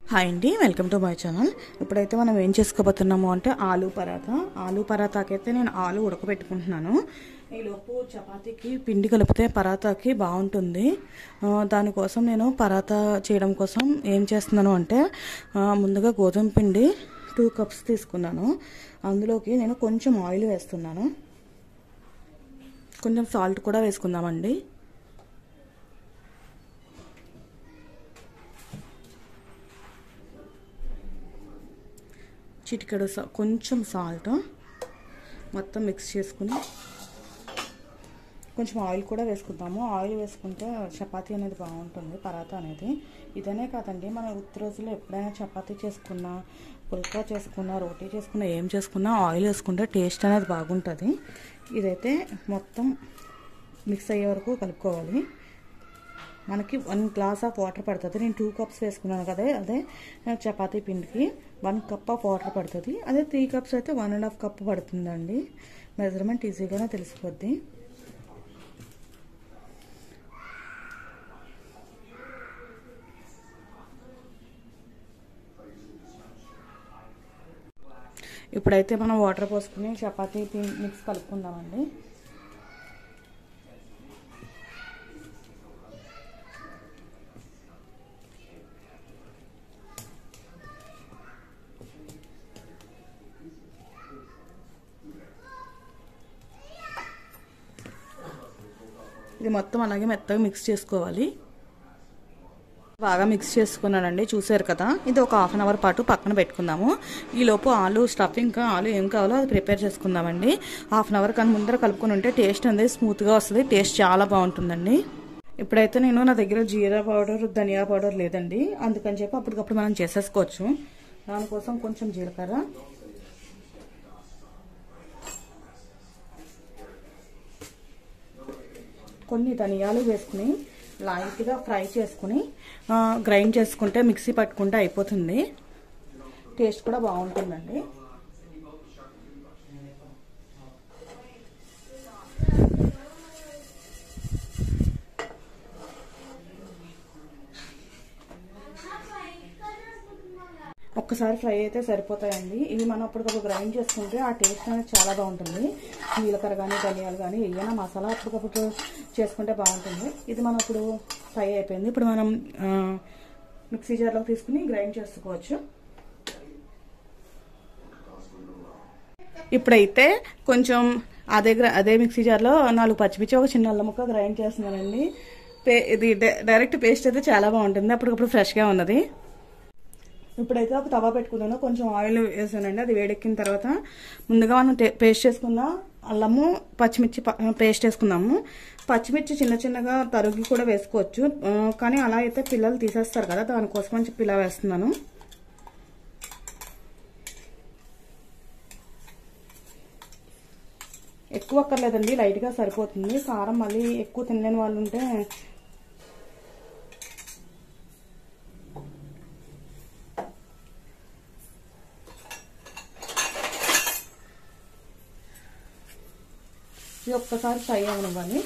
Hi అండి welcome to my channel ఇప్పుడైతే మనం ఏం చేసుకోబోతున్నాము అంటే ఆలు పరాటా ఆలు పరాటాకైతే నేను ఆలు ఉడకబెట్టుకుంటున్నాను ఈలోపు చపాతీకి పిండి కలిపితే పరాటాకి బాగుంటుంది ఆ, దానికోసం నేను పరాటా చేయడం కోసం ఏం చేస్తున్నాను అంటే ఆ, ముందుగా గోధుమ పిండి టూ కప్స్ తీసుకున్నాను అందులోకి నేను కొంచెం ఆయిల్ వేస్తున్నాను కొంచెం సాల్ట్ కూడా వేసుకుందామండి చిటికెడు సా కొంచెం సాల్ట్ మొత్తం మిక్స్ చేసుకుని కొంచెం ఆయిల్ కూడా వేసుకుందాము ఆయిల్ వేసుకుంటే చపాతీ అనేది బాగుంటుంది పరాటా అనేది ఇదనే కాదండి మనం ఉత్తి రోజుల్లో ఎప్పుడైనా చపాతీ చేసుకున్నా పుల్కా చేసుకున్నా రోటీ చేసుకున్నా ఏం చేసుకున్నా ఆయిల్ వేసుకుంటే టేస్ట్ అనేది బాగుంటుంది ఇదైతే మొత్తం మిక్స్ అయ్యే వరకు కలుపుకోవాలి మనకి వన్ గ్లాస్ ఆఫ్ వాటర్ పడుతుంది నేను టూ కప్స్ వేసుకున్నాను కదా అదే చపాతీ పిండికి వన్ కప్ ఆఫ్ వాటర్ పడుతుంది అదే త్రీ కప్స్ అయితే వన్ అండ్ హాఫ్ కప్ పడుతుందండి మెజర్మెంట్ ఈజీగానే తెలిసిపోద్ది ఇప్పుడైతే మనం వాటర్ పోసుకుని చపాతీ మిక్స్ కలుపుకుందామండి ఇది మొత్తం అలాగే మెత్తగా మిక్స్ చేసుకోవాలి బాగా మిక్స్ చేసుకున్నానండి చూసారు కదా ఇది ఒక హాఫ్ అన్ అవర్ పాటు పక్కన పెట్టుకుందాము ఈలోపు ఆలు స్టఫింగ్ ఆలు ఏం కావాలో అది ప్రిపేర్ చేసుకుందామండి హాఫ్ అన్ అవర్ కానీ ముందర కలుపుకొని ఉంటే టేస్ట్ అనేది స్మూత్గా వస్తుంది టేస్ట్ చాలా బాగుంటుందండి ఇప్పుడైతే నేను నా దగ్గర జీరా పౌడర్ ధనియా పౌడర్ లేదండి అందుకని చెప్పి అప్పటికప్పుడు మనం చేసేసుకోవచ్చు దానికోసం కొంచెం జీలకర్ర కొన్ని ధనియాలు వేసుకుని లైట్గా ఫ్రై చేసుకుని గ్రైండ్ చేసుకుంటే మిక్సీ పట్టుకుంటే అయిపోతుంది టేస్ట్ కూడా బాగుంటుందండి ఒక్కసారి ఫ్రై అయితే సరిపోతాయండి ఇవి మనం అప్పటికప్పుడు గ్రైండ్ చేసుకుంటే ఆ టేస్ట్ అనేది చాలా బాగుంటుంది జీలకర్ర కానీ ధనియాలు కానీ ఏదైనా మసాలా అప్పటికప్పుడు చేసుకుంటే బాగుంటుంది ఇది మనం ఇప్పుడు ఫ్రై అయిపోయింది ఇప్పుడు మనం మిక్సీ జార్లోకి తీసుకుని గ్రైండ్ చేసుకోవచ్చు ఇప్పుడైతే కొంచెం అదే అదే మిక్సీ జార్లో నాలుగు పచ్చిమిర్చి ఒక చిన్న అల్లం ముక్క గ్రైండ్ చేస్తున్నానండి పే ఇది డైరెక్ట్ పేస్ట్ అయితే చాలా బాగుంటుంది అప్పటికప్పుడు ఫ్రెష్గా ఉన్నది ఇప్పుడైతే ఒక తవా పెట్టుకున్నాను కొంచెం ఆయిల్ వేసానండి అది వేడెక్కిన తర్వాత ముందుగా మనం పేస్ట్ చేసుకున్న అల్లము పచ్చిమిర్చి పేస్ట్ వేసుకుందాము పచ్చిమిర్చి చిన్న చిన్నగా తరుగి కూడా వేసుకోవచ్చు కానీ అలా అయితే పిల్లలు తీసేస్తారు కదా దానికోసం అని చెప్పి ఇలా వేస్తున్నాను ఎక్కువ అక్కర్లేదండి లైట్గా సరిపోతుంది కారం మళ్ళీ ఎక్కువ తినలేని వాళ్ళు ఉంటే ఇది ఒక్కసారి ఫ్రై అవ్వనివ్వాలి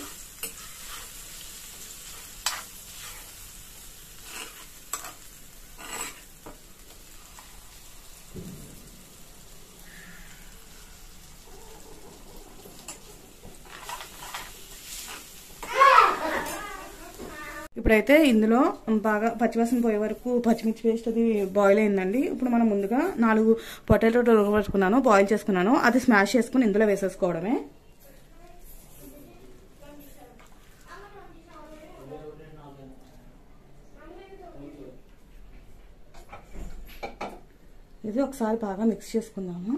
ఇప్పుడైతే ఇందులో బాగా పచ్చివాసన పోయే వరకు పచ్చిమిర్చి పేస్ట్ అది బాయిల్ అయిందండి ఇప్పుడు మనం ముందుగా నాలుగు పొటాటో ఉడకబెట్టుకున్నాను బాయిల్ చేసుకున్నాను అది స్మాష్ చేసుకుని ఇందులో వేసేసుకోవడమే ఇది ఒకసారి బాగా మిక్స్ చేసుకుందాము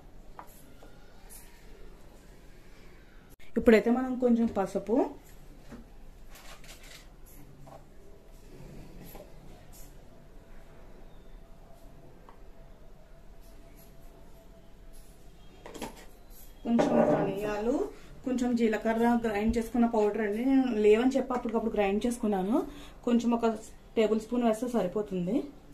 ఇప్పుడైతే మనం కొంచెం పసుపు కొంచెం ధనియాలు కొంచెం జీలకర్ర గ్రైండ్ చేసుకున్న పౌడర్ అండి నేను లేవని చెప్పి అప్పటికప్పుడు గ్రైండ్ చేసుకున్నాను కొంచెం ఒక టేబుల్ స్పూన్ వేస్తే సరిపోతుంది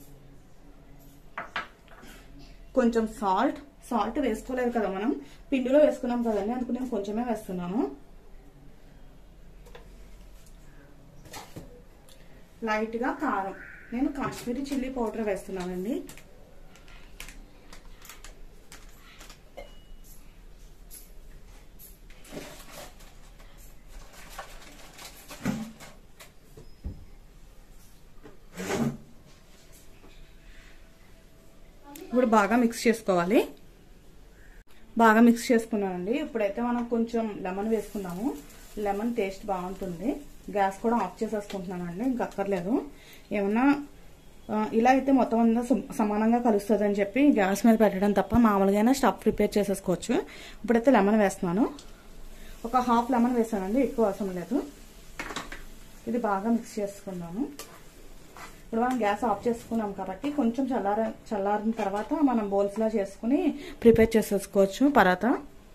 కొంచెం సాల్ట్ సాల్ట్ వేసుకోలేదు కదా మనం పిండిలో వేసుకున్నాం కదండి అందుకు నేను కొంచెమే వేస్తున్నాను లైట్గా కారం నేను కాశ్మీరీ చిల్లీ పౌడర్ వేస్తున్నానండి ఇప్పుడు బాగా మిక్స్ చేసుకోవాలి బాగా మిక్స్ చేసుకున్నానండి ఇప్పుడైతే మనం కొంచెం లెమన్ వేసుకున్నాము లెమన్ టేస్ట్ బాగుంటుంది గ్యాస్ కూడా ఆఫ్ చేసేసుకుంటున్నానండి ఇంకా అక్కర్లేదు ఏమన్నా ఆ, ఇలా అయితే మొత్తం అంతా సమ- సమానంగా కలుస్తుంది అని చెప్పి గ్యాస్ మీద పెట్టడం తప్ప మామూలుగానే స్టఫ్ ప్రిపేర్ చేసేసుకోవచ్చు ఇప్పుడైతే లెమన్ వేస్తున్నాను ఒక హాఫ్ లెమన్ వేసానండి ఎక్కువ అవసరం లేదు ఇది బాగా మిక్స్ చేసుకున్నాము ఇప్పుడు మనం గ్యాస్ ఆఫ్ చేసుకున్నాం కాబట్టి కొంచెం చల్లార చల్లారిన తర్వాత మనం బౌల్స్లా చేసుకుని ప్రిపేర్ చేసేసుకోవచ్చు పరాత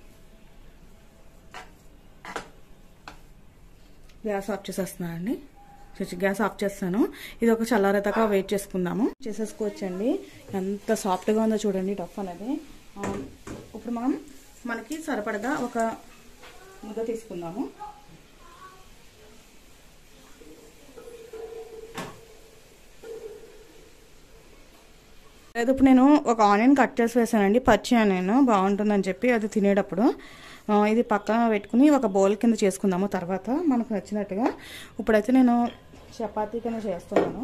గ్యాస్ ఆఫ్ చేసేస్తున్నానండి చూసి గ్యాస్ ఆఫ్ చేస్తాను ఇది ఒక చల్లారేదాకా వెయిట్ చేసుకుందాము చేసేసుకోవచ్చండి ఎంత సాఫ్ట్గా ఉందో చూడండి టఫ్ అనేది ఆ, ఇప్పుడు మనం మనకి సరిపడగా ఒక ముద్ద తీసుకుందాము లేదు ఇప్పుడు నేను ఒక ఆనియన్ కట్ చేసి వేసానండి పచ్చి ఆనియన్ బాగుంటుందని చెప్పి అది తినేటప్పుడు ఆ, ఇది పక్కన పెట్టుకుని ఒక బౌల్ కింద చేసుకుందాము తర్వాత మనకు నచ్చినట్టుగా ఇప్పుడైతే నేను చపాతీ కింద చేస్తున్నాను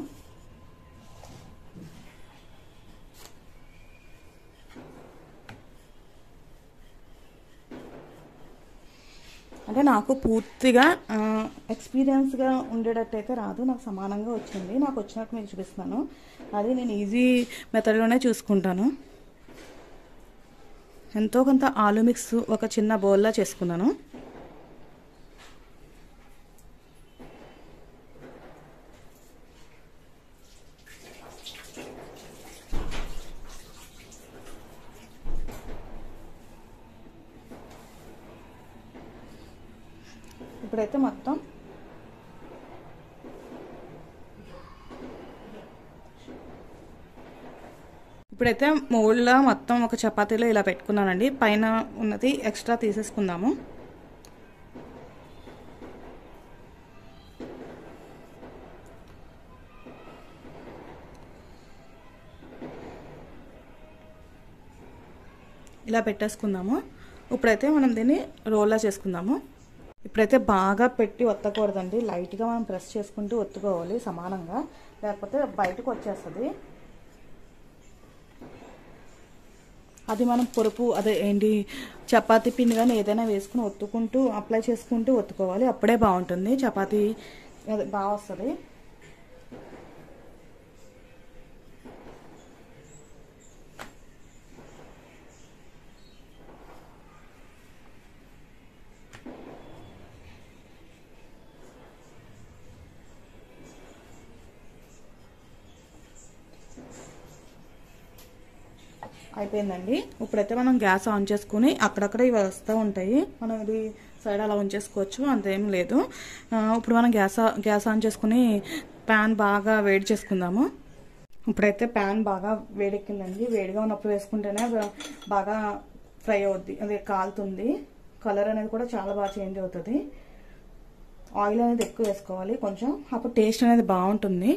అంటే నాకు పూర్తిగా ఎక్స్పీరియన్స్గా ఉండేటట్టయితే రాదు నాకు సమానంగా వచ్చింది నాకు వచ్చినట్టు మీకు చూపిస్తున్నాను అది నేను ఈజీ మెథడ్లోనే చూసుకుంటాను ఎంతో కొంత ఆలు మిక్స్ ఒక చిన్న బౌల్లా చేసుకున్నాను ఇప్పుడైతే మొత్తం ఇప్పుడైతే మోల్డ్లో మొత్తం ఒక చపాతీలో ఇలా పెట్టుకున్నానండి పైన ఉన్నది ఎక్స్ట్రా తీసేసుకుందాము ఇలా పెట్టేసుకుందాము ఇప్పుడైతే మనం దీన్ని రోల్లా చేసుకుందాము ఇప్పుడైతే బాగా పెట్టి ఒత్తకూడదండి లైట్గా మనం ప్రెస్ చేసుకుంటూ ఒత్తుకోవాలి సమానంగా లేకపోతే బయటకు వచ్చేస్తుంది అది మనం పొరుపు అదే ఏంటి చపాతీ పిండి కానీ ఏదైనా వేసుకుని ఒత్తుకుంటూ అప్లై చేసుకుంటూ ఒత్తుకోవాలి అప్పుడే బాగుంటుంది చపాతీ అదే బాగా వస్తుంది అయిపోయిందండి ఇప్పుడైతే మనం గ్యాస్ ఆన్ చేసుకుని అక్కడక్కడ ఇవి వస్తూ ఉంటాయి మనం ఇది సైడ్ అలా ఉంచేసుకోవచ్చు అంతేం లేదు ఆ, ఇప్పుడు మనం గ్యాస్ ఆ- గ్యాస్ ఆన్ చేసుకుని ప్యాన్ బాగా వేడి చేసుకుందాము ఇప్పుడైతే ప్యాన్ బాగా వేడెక్కిందండి వేడిగా ఉన్నప్పుడు వేసుకుంటేనే బా- బాగా ఫ్రై అవుద్ది అదే కాలుతుంది కలర్ అనేది కూడా చాలా బాగా చేంజ్ అవుతుంది ఆయిల్ అనేది ఎక్కువ వేసుకోవాలి కొంచెం అప్పుడు టేస్ట్ అనేది బాగుంటుంది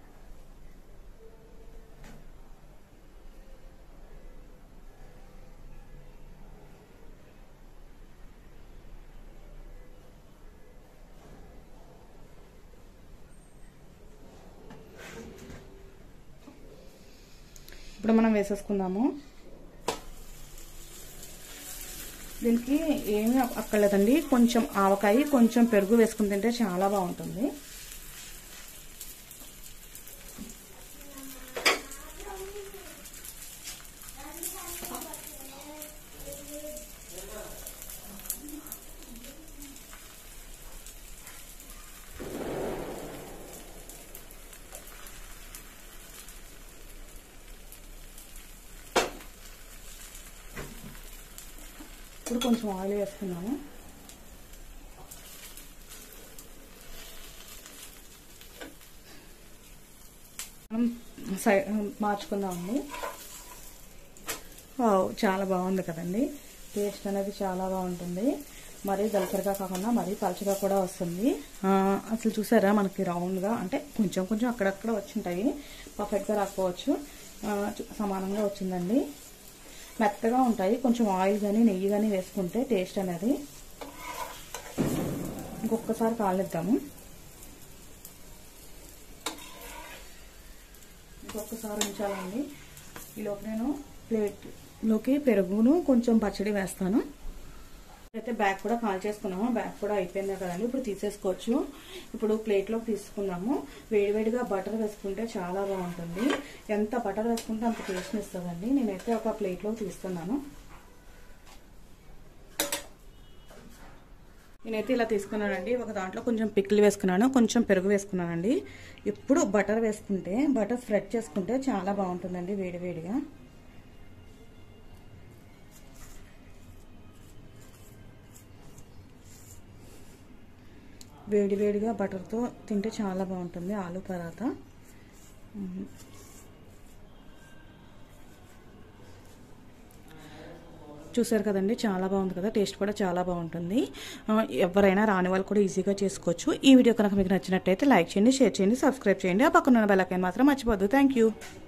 ఇప్పుడు మనం వేసేసుకుందాము దీనికి ఏమీ అక్కర్లేదండి కొంచెం ఆవకాయ కొంచెం పెరుగు వేసుకుని తింటే చాలా బాగుంటుంది ఇప్పుడు కొంచెం ఆయిల్ వేసుకున్నాము మనం సై మార్చుకుందామండి వావ్ చాలా బాగుంది కదండి టేస్ట్ అనేది చాలా బాగుంటుంది మరీ దళసరిగా కాకుండా మరీ పలచగా కూడా వస్తుంది ఆ, అసలు చూసారా మనకి రౌండ్గా అంటే కొంచెం కొంచెం అక్కడక్కడ వచ్చింటాయి పర్ఫెక్ట్గా రాకపోవచ్చు ఆ, చు- సమానంగా వచ్చిందండి మెత్తగా ఉంటాయి కొంచెం ఆయిల్ కానీ నెయ్యి కానీ వేసుకుంటే టేస్ట్ అనేది ఇంకొకసారి కాలేద్దాము ఇంకొకసారి ఉంచాలండి ఈలోపు నేను ప్లేట్లోకి పెరుగును కొంచెం పచ్చడి వేస్తాను అయితే బ్యాగ్ కూడా కాల్ చేసుకున్నాము బ్యాగ్ కూడా అయిపోయింది కదండి ఇప్పుడు తీసేసుకోవచ్చు ఇప్పుడు ప్లేట్లోకి తీసుకుందాము వేడివేడిగా బటర్ వేసుకుంటే చాలా బాగుంటుంది ఎంత బటర్ వేసుకుంటే అంత టేస్ట్ ఇస్తుందండి నేనైతే ఒక ప్లేట్లోకి తీస్తున్నాను నేనైతే ఇలా తీసుకున్నానండి ఒక దాంట్లో కొంచెం పిక్కిలు వేసుకున్నాను కొంచెం పెరుగు వేసుకున్నానండి ఇప్పుడు బటర్ వేసుకుంటే బటర్ స్ప్రెడ్ చేసుకుంటే చాలా బాగుంటుందండి వేడివేడిగా వేడివేడిగా బటర్తో తింటే చాలా బాగుంటుంది ఆలు పరాటా మ్మ్. చూసారు కదండి చాలా బాగుంది కదా టేస్ట్ కూడా చాలా బాగుంటుంది ఆ, ఎవరైనా రాని వాళ్ళు కూడా ఈజీగా చేసుకోవచ్చు ఈ వీడియో కనుక మీకు నచ్చినట్టయితే లైక్ చేయండి షేర్ చేయండి సబ్స్క్రైబ్ చేయండి ఆ పక్కన ఉన్న బెల్ ఐకాన్ మాత్రం మర్చిపోద్దు థ్యాంక్ యూ